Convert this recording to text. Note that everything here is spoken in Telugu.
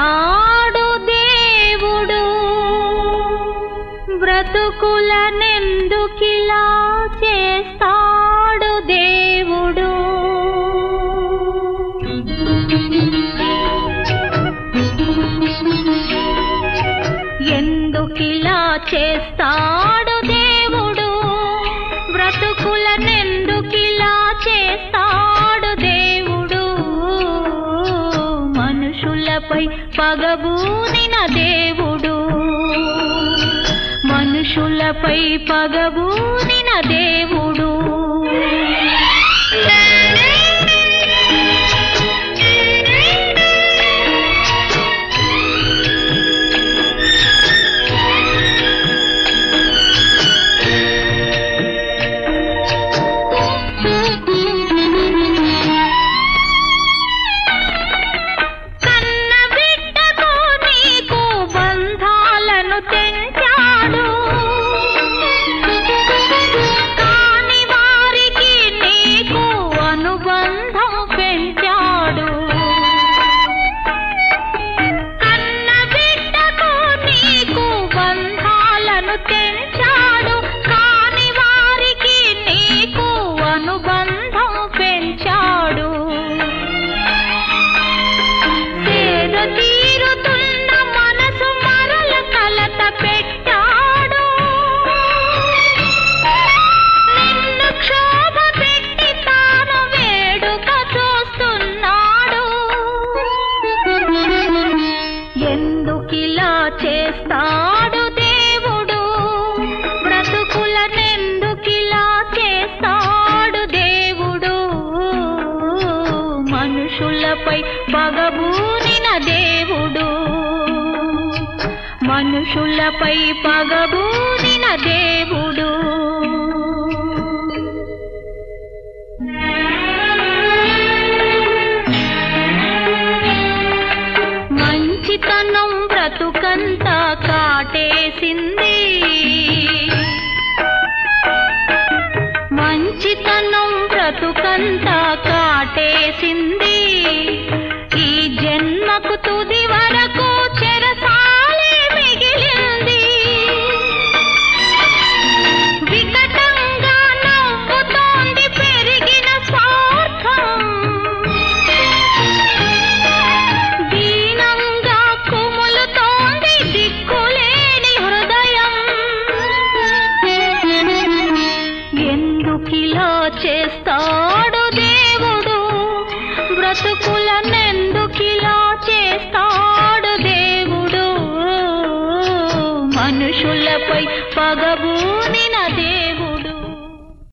చేస్తాడు దేవుడు బ్రతుకులనెందుకిలా చేస్తాడు దేవుడు ఎందుకిలా చేస్తాడు దేవుడు బ్రతుకులనెందుకిలా చేస్తాడు దేవుడు మనుషులపై పగబూనిన దేవుడు మనుషులపై పగబూనిన దేవుడు కన్న బిడ్డకు నీకు బంధాలను తెంచాడు కాని వారికి నీకు అనుబంధం పెంచాడు కన్న బిడ్డకు నీకు బంధాలను తెంచాడు కాని వారికి నీకు అనుబంధం పెంచాడు సేద తీరుతున్న మనసు మరల కలత పెట్టాడు నిన్ను క్షోభ పెట్టి తాను వేడుక చూస్తున్నాడు ఎందుకిలా చేస్తాడు దేవుడు బ్రతుకులనెందుకిలా చేస్తాడు దేవుడు మనుషులపై పగబూనిన దేవుడు మనుషులపై పగబూనిన దేవుడు మంచితనం బ్రతుకంతా కాటేసింది మంచితనం బ్రతుకంతా కాటేసింది ఈ జన్మకు తుది వరకు చెరసాలే మిగిలింది వికటంగా నవ్వుతోంది పెరిగిన స్వార్థం దీనంగా కుములుతోంది దిక్కులేని హృదయం ఎందుకిలా చేస్తాడు దేవుడు బ్రతుకులనెందుకిలా చేస్తాడు దేవుడు మనుషులపై పగబూనిన దేవుడు